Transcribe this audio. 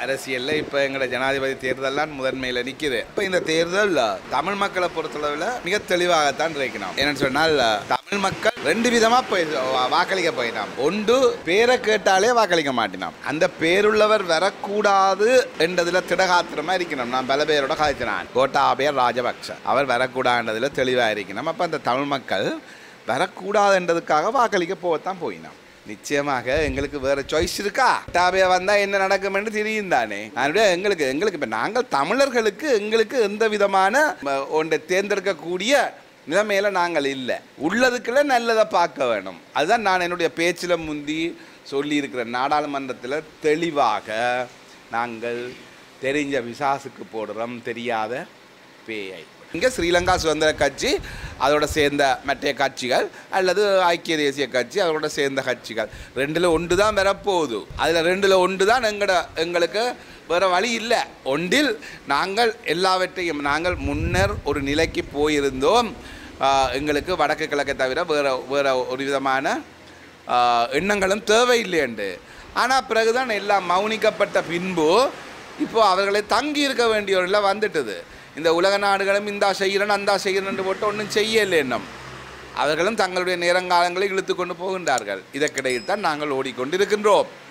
அரசியலில் இப்போ எங்களோட ஜனாதிபதி தேர்தல்லாம் முதன்மையில் நிற்குது இப்போ இந்த தேர்தல் தமிழ் மக்களை பொறுத்தளவில் மிக தெளிவாகத்தான் இருக்கணும் என்னன்னு சொன்னால் தமிழ் மக்கள் ரெண்டு விதமாக போய் வா- வாக்களிக்க போயிட்டான் ஒன்று பேரை கேட்டாலே வாக்களிக்க மாட்டினான் அந்த பேருள்ளவர் வரக்கூடாது என்றதில் திடகாத்திரமா இருக்கணும் நான் பல பேரோட காய்ச்சினான் கோட்டாபய ராஜபக்ஷ அவர் வரக்கூடாதுன்றதுல தெளிவாக இருக்கணும் அப்போ அந்த தமிழ் மக்கள் வரக்கூடாதுன்றதுக்காக வாக்களிக்க போகத்தான் போயினான் நிச்சயமாக எங்களுக்கு வேற சாய்ஸ் இருக்கா டாபியா வந்தா என்ன நடக்கும் என்று தெரியும் தானே அதனுடைய எங்களுக்கு எங்களுக்கு இப்ப நாங்கள் தமிழர்களுக்கு எங்களுக்கு எந்த விதமான ம, ஒன்றை தேர்ந்தெடுக்கக்கூடிய நிலைமையில நாங்கள் இல்லை உள்ளதுக்குள்ள நல்லதை பார்க்க வேணும் அதுதான் நான் என்னுடைய பேச்சில் முந்தி சொல்லியிருக்கிற நாடாளுமன்றத்தில் தெளிவாக நாங்கள் தெரிஞ்ச விசாசுக்கு போடுறோம் தெரியாத பேயை இங்கே ஸ்ரீலங்கா சுதந்திர கட்சி அதோட சேர்ந்த மற்ற கட்சிகள் அல்லது ஐக்கிய தேசிய கட்சி அதோட சேர்ந்த கட்சிகள் ரெண்டில் ஒன்று தான் வரப்போகுது அதில் ரெண்டில் ஒன்று தான் எங்கட எங்களுக்கு வேறு வழி இல்லை ஒன்றில் நாங்கள் எல்லாவற்றையும் நாங்கள் முன்னர் ஒரு நிலைக்கு போயிருந்தோம் ஆஹ், எங்களுக்கு வடக்கு கிழக்கை தவிர வேறு வேறு ஒரு விதமான ஆஹ், எண்ணங்களும் தேவையில்லை என்று ஆனால் பிறகுதான் எல்லாம் மௌனிக்கப்பட்ட பின்பு இப்போ அவர்களை தங்கி இருக்க வேண்டிய ஒரு நிலை வந்துட்டது இந்த உலக நாடுகளும் இந்தா செய்கிறேன் அந்தா செய்கிறேன் போட்டு ஒன்றும் செய்யலை எண்ணம் அவர்களும் தங்களுடைய நேரங்காலங்களை இழுத்து கொண்டு போகின்றார்கள் இதற்கிடையில் தான் நாங்கள் ஓடிக்கொண்டிருக்கின்றோம்